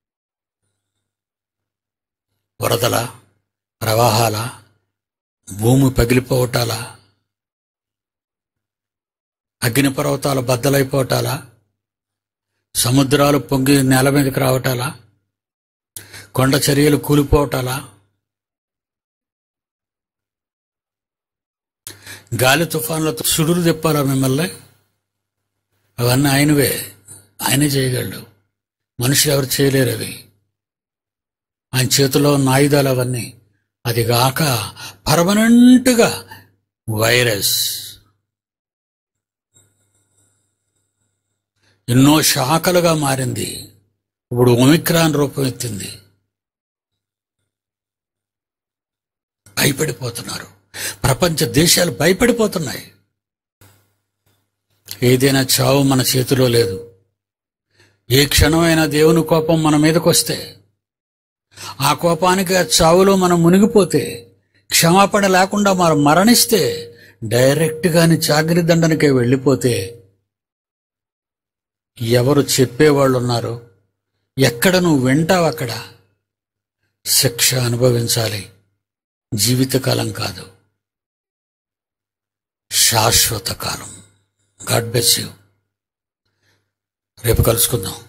వరదల ప్రవాహాల భూమి పగిలిపోవటాల అగ్నిపర్వతాలు బద్దలైపోవటాలా సముద్రాలు పొంగి నేల మీదకి రావటాలా కొండ చర్యలు కూలిపోవటాలా గాలి తుఫాన్లతో సుడులు తిప్పాలా మిమ్మల్ని అవన్నీ ఆయనవే ఆయనే చేయగలడు మనుషులు ఎవరు చేయలేరు అవి ఆయన చేతిలో ఉన్న ఆయుధాలు అవన్నీ అది కాక పర్మనెంట్గా వైరస్ ఎన్నో శాఖలుగా మారింది ఇప్పుడు ఒమిక్రాన్ రూపం ఎత్తింది భయపడిపోతున్నారు ప్రపంచ దేశాలు భయపడిపోతున్నాయి ఏదైనా చావు మన చేతిలో లేదు ఏ క్షణమైనా దేవుని కోపం మన మీదకి వస్తే ఆ కోపానికి ఆ చావులో మనం మునిగిపోతే క్షమాపణ లేకుండా మరి మరణిస్తే డైరెక్ట్గాని చాకరి దండనకే వెళ్ళిపోతే ఎవరు చెప్పేవాళ్ళు ఉన్నారు ఎక్కడ నువ్వు వింటావు అక్కడ శిక్ష అనుభవించాలి జీవితకాలం కాదు శాశ్వత కాలం గాడ్ బెస్ యూ రేపు కలుసుకుందాం